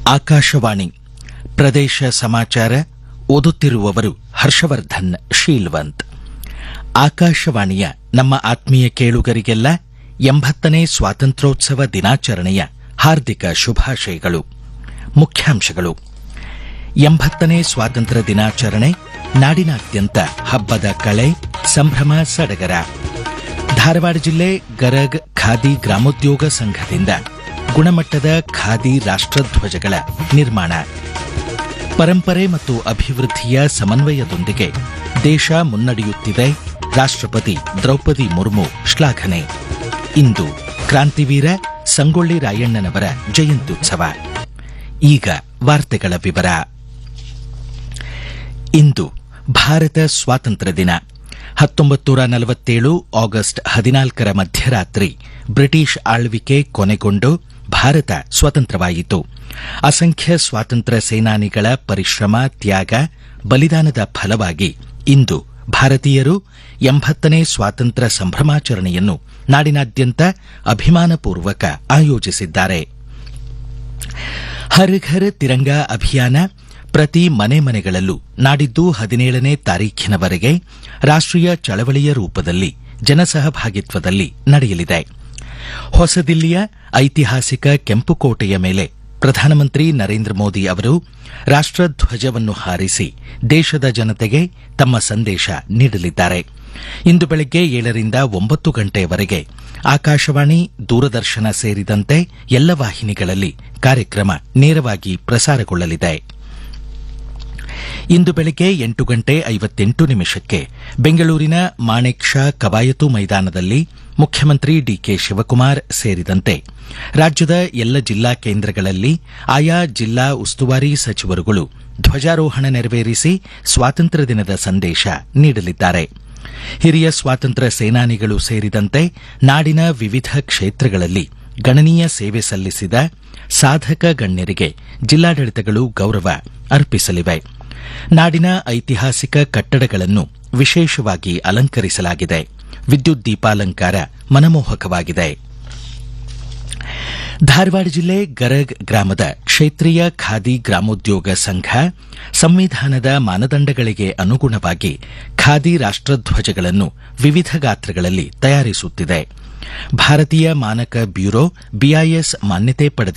ಆಕಾಶವಾಣಿ ಪ್ರದೇಶ ಸಮಾಚಾರ ಓದುತ್ತಿರುವವರು ಹರ್ಷವರ್ಧನ್ ಶೀಲ್ವಂತ್ ಆಕಾಶವಾಣಿಯ ನಮ್ಮ ಆತ್ಮೀಯ ಕೇಳುಗರಿಗೆಲ್ಲ ಎಂಬತ್ತನೇ ಸ್ವಾತಂತ್ರ್ಯೋತ್ಸವ ದಿನಾಚರಣೆಯ ಹಾರ್ದಿಕ ಶುಭಾಶಯಗಳು ಮುಖ್ಯಾಂಶಗಳು ಎಂಬತ್ತನೇ ಸ್ವಾತಂತ್ರ್ಯ ದಿನಾಚರಣೆ ನಾಡಿನಾದ್ಯಂತ ಹಬ್ಬದ ಕಳೆ ಸಂಭ್ರಮ ಸಡಗರ ಧಾರವಾಡ ಜಿಲ್ಲೆ ಗರಗ್ ಖಾದಿ ಗ್ರಾಮೋದ್ಯೋಗ ಸಂಘದಿಂದ ಗುಣಮಟ್ಟದ ಖಾದಿ ರಾಷ್ಟ್ರಧ್ವಜಗಳ ನಿರ್ಮಾಣ ಪರಂಪರೆ ಮತ್ತು ಅಭಿವೃದ್ಧಿಯ ಸಮನ್ವಯದೊಂದಿಗೆ ದೇಶ ಮುನ್ನಡೆಯುತ್ತಿದೆ ರಾಷ್ಟ್ರಪತಿ ದ್ರೌಪದಿ ಮುರ್ಮು ಶ್ಲಾಘನೆ ಇಂದು ಕ್ರಾಂತಿವೀರ ಸಂಗೊಳ್ಳಿ ರಾಯಣ್ಣನವರ ಜಯಂತ್ಯುತ್ಸವ ಈಗ ವಾರ್ತೆಗಳ ವಿವರ ಇಂದು ಭಾರತ ಸ್ವಾತಂತ್ರ್ಯ ದಿನ ಹತ್ತೊಂಬತ್ತು ನೂರ ನಲವತ್ತೇಳು ಆಗಸ್ಟ್ ಹದಿನಾಲ್ಕರ ಮಧ್ಯರಾತ್ರಿ ಬ್ರಿಟಿಷ್ ಆಳ್ವಿಕೆ ಕೊನೆಗೊಂಡು ಭಾರತ ಸ್ವತಂತ್ರವಾಯಿತು ಅಸಂಖ್ಯ ಸ್ವಾತಂತ್ರ್ಯ ಸೇನಾನಿಗಳ ಪರಿಶ್ರಮ ತ್ಯಾಗ ಬಲಿದಾನದ ಫಲವಾಗಿ ಇಂದು ಭಾರತೀಯರು ಎಂಬತ್ತನೇ ಸ್ವಾತಂತ್ರ್ಯ ಸಂಭ್ರಮಾಚರಣೆಯನ್ನು ನಾಡಿನಾದ್ಯಂತ ಅಭಿಮಾನಪೂರ್ವಕ ಆಯೋಜಿಸಿದ್ದಾರೆ ಹರ್ ಘರ್ ತಿರಂಗಾ ಅಭಿಯಾನ ಪ್ರತಿ ಮನೆ ಮನೆಗಳಲ್ಲೂ ನಾಡಿದ್ದು ಹದಿನೇಳನೇ ತಾರೀಖಿನವರೆಗೆ ರಾಷ್ಟೀಯ ಚಳವಳಿಯ ರೂಪದಲ್ಲಿ ಜನಸಹಭಾಗಿತ್ವದಲ್ಲಿ ನಡೆಯಲಿದೆ ಹೊಸದಿಲ್ಲಿಯ ಐತಿಹಾಸಿಕ ಕೆಂಪುಕೋಟೆಯ ಮೇಲೆ ಪ್ರಧಾನಮಂತ್ರಿ ನರೇಂದ್ರ ಮೋದಿ ಅವರು ರಾಷ್ಟ್ರಧ್ವಜವನ್ನು ಹಾರಿಸಿ ದೇಶದ ಜನತೆಗೆ ತಮ್ಮ ಸಂದೇಶ ನೀಡಲಿದ್ದಾರೆ ಇಂದು ಬೆಳಗ್ಗೆ ಏಳರಿಂದ ಒಂಬತ್ತು ಗಂಟೆಯವರೆಗೆ ಆಕಾಶವಾಣಿ ದೂರದರ್ಶನ ಸೇರಿದಂತೆ ಎಲ್ಲ ವಾಹಿನಿಗಳಲ್ಲಿ ಕಾರ್ಯಕ್ರಮ ನೇರವಾಗಿ ಪ್ರಸಾರಗೊಳ್ಳಲಿದೆ ಇಂದು ಬೆಳಗ್ಗೆ ಎಂಟು ಗಂಟೆ ಐವತ್ತೆಂಟು ನಿಮಿಷಕ್ಕೆ ಬೆಂಗಳೂರಿನ ಮಾಣೆಕ್ ಶಾ ಕವಾಯತು ಮೈದಾನದಲ್ಲಿ ಮುಖ್ಯಮಂತ್ರಿ ಡಿಕೆ ಶಿವಕುಮಾರ್ ಸೇರಿದಂತೆ ರಾಜ್ಯದ ಎಲ್ಲ ಜಿಲ್ಲಾ ಕೇಂದ್ರಗಳಲ್ಲಿ ಆಯಾ ಜಿಲ್ಲಾ ಉಸ್ತುವಾರಿ ಸಚಿವರುಗಳು ಧ್ವಜಾರೋಹಣ ನೆರವೇರಿಸಿ ಸ್ವಾತಂತ್ರ್ಯ ದಿನದ ಸಂದೇಶ ನೀಡಲಿದ್ದಾರೆ ಹಿರಿಯ ಸ್ವಾತಂತ್ರ್ಯ ಸೇನಾನಿಗಳು ಸೇರಿದಂತೆ ನಾಡಿನ ವಿವಿಧ ಕ್ಷೇತ್ರಗಳಲ್ಲಿ ಗಣನೀಯ ಸೇವೆ ಸಲ್ಲಿಸಿದ ಸಾಧಕ ಗಣ್ಯರಿಗೆ ಜಿಲ್ಲಾಡಳಿತಗಳು ಗೌರವ ಅರ್ಪಿಸಲಿವೆ ನಾಡಿನ ಐತಿಹಾಸಿಕ ಕಟ್ಟಡಗಳನ್ನು ವಿಶೇಷವಾಗಿ ಅಲಂಕರಿಸಲಾಗಿದೆ ವಿದ್ಯುತ್ ದೀಪಾಲಂಕಾರ ಮನಮೋಹಕವಾಗಿದೆ ಧಾರವಾಡ ಜಿಲ್ಲೆ ಗರಗ್ ಗ್ರಾಮದ ಕ್ಷೇತ್ರೀಯ ಖಾದಿ ಗ್ರಾಮೋದ್ಯೋಗ ಸಂಘ ಸಂವಿಧಾನದ ಮಾನದಂಡಗಳಿಗೆ ಅನುಗುಣವಾಗಿ ಖಾದಿ ರಾಷ್ಟ್ರಧ್ವಜಗಳನ್ನು ವಿವಿಧ ಗಾತ್ರಗಳಲ್ಲಿ ತಯಾರಿಸುತ್ತಿದೆ ಭಾರತೀಯ ಮಾನಕ ಬ್ಯೂರೋ ಬಿಐಎಸ್ ಮಾನ್ಯತೆ ಪಡೆದ